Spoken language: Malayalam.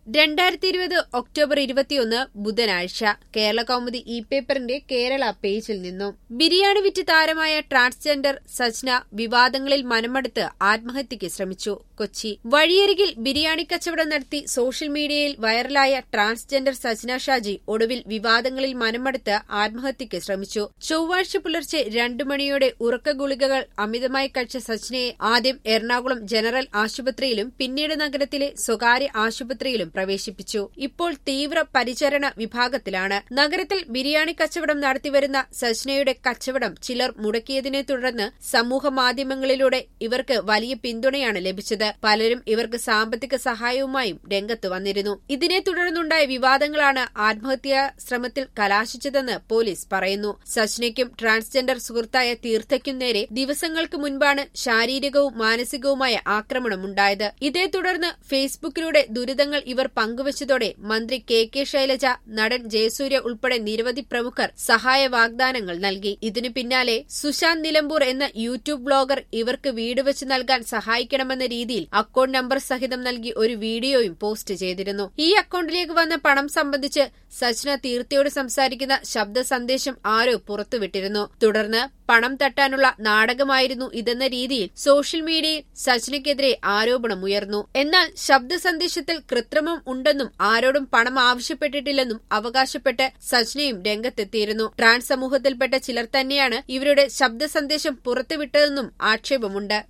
രണ്ടായിരത്തി ഇരുപത് ഒക്ടോബർ ഇരുപത്തിയൊന്ന് ബുധനാഴ്ച കേരള കൗമുദി ഇ പേപ്പറിന്റെ കേരള പേജിൽ നിന്നും ബിരിയാണി വിറ്റ് താരമായ ട്രാൻസ്ജെൻഡർ സജ്ന വിവാദങ്ങളിൽ മനമെടുത്ത് ആത്മഹത്യയ്ക്ക് ശ്രമിച്ചു കൊച്ചി വഴിയരികിൽ ബിരിയാണി കച്ചവടം നടത്തി സോഷ്യൽ മീഡിയയിൽ വൈറലായ ട്രാൻസ്ജെൻഡർ സജ്ന ഷാജി ഒടുവിൽ വിവാദങ്ങളിൽ മനമെടുത്ത് ആത്മഹത്യയ്ക്ക് ശ്രമിച്ചു ചൊവ്വാഴ്ച പുലർച്ചെ രണ്ടു മണിയോടെ ഉറക്ക ഗുളികകൾ അമിതമായി കഴിച്ച സജ്നയെ ആദ്യം എറണാകുളം ജനറൽ ആശുപത്രിയിലും പിന്നീട് നഗരത്തിലെ സ്വകാര്യ ആശുപത്രിയിലും പ്രവേശിപ്പിച്ചു ഇപ്പോൾ തീവ്ര പരിചരണ വിഭാഗത്തിലാണ് നഗരത്തിൽ ബിരിയാണി കച്ചവടം നടത്തിവരുന്ന സജ്നയുടെ കച്ചവടം ചിലർ മുടക്കിയതിനെ തുടർന്ന് സമൂഹ മാധ്യമങ്ങളിലൂടെ ഇവർക്ക് വലിയ പിന്തുണയാണ് ലഭിച്ചത് പലരും ഇവർക്ക് സാമ്പത്തിക സഹായവുമായും രംഗത്ത് വന്നിരുന്നു ഇതിനെ തുടർന്നുണ്ടായ വിവാദങ്ങളാണ് ആത്മഹത്യാ ശ്രമത്തിൽ കലാശിച്ചതെന്ന് പോലീസ് പറയുന്നു സജ്നയ്ക്കും ട്രാൻസ്ജെൻഡർ സുഹൃത്തായ തീർത്ഥയ്ക്കും നേരെ ദിവസങ്ങൾക്ക് മുൻപാണ് ശാരീരികവും മാനസികവുമായ ആക്രമണമുണ്ടായത് ഇതേ തുടർന്ന് ഫേസ്ബുക്കിലൂടെ ദുരിതങ്ങൾ ഇവർ പങ്കുവച്ചതോടെ മന്ത്രി കെ കെ ശൈലജ നടൻ ജയസൂര്യ ഉൾപ്പെടെ നിരവധി പ്രമുഖർ സഹായ വാഗ്ദാനങ്ങൾ നൽകി ഇതിനു പിന്നാലെ സുശാന്ത് നിലമ്പൂർ എന്ന യൂട്യൂബ് ബ്ലോഗർ ഇവർക്ക് വീട് വെച്ച് നൽകാൻ സഹായിക്കണമെന്ന രീതിയിൽ അക്കൌണ്ട് നമ്പർ സഹിതം നൽകി ഒരു വീഡിയോയും പോസ്റ്റ് ചെയ്തിരുന്നു ഈ അക്കൌണ്ടിലേക്ക് വന്ന പണം സംബന്ധിച്ച് സജ്ന തീർത്ഥയോട് സംസാരിക്കുന്ന ശബ്ദ സന്ദേശം ആരോ പുറത്തുവിട്ടിരുന്നു തുടർന്ന് പണം തട്ടാനുള്ള നാടകമായിരുന്നു ഇതെന്ന രീതിയിൽ സോഷ്യൽ മീഡിയയിൽ സജ്നയ്ക്കെതിരെ ആരോപണമുയർന്നു എന്നാൽ ശബ്ദ സന്ദേശത്തിൽ കൃത്രിമം ഉണ്ടെന്നും ആരോടും പണം ആവശ്യപ്പെട്ടിട്ടില്ലെന്നും അവകാശപ്പെട്ട് സജ്നയും രംഗത്തെത്തിയിരുന്നു ട്രാൻസ് സമൂഹത്തിൽപ്പെട്ട ചിലർ തന്നെയാണ് ഇവരുടെ ശബ്ദ സന്ദേശം പുറത്തുവിട്ടതെന്നും ആക്ഷേപമുണ്ട്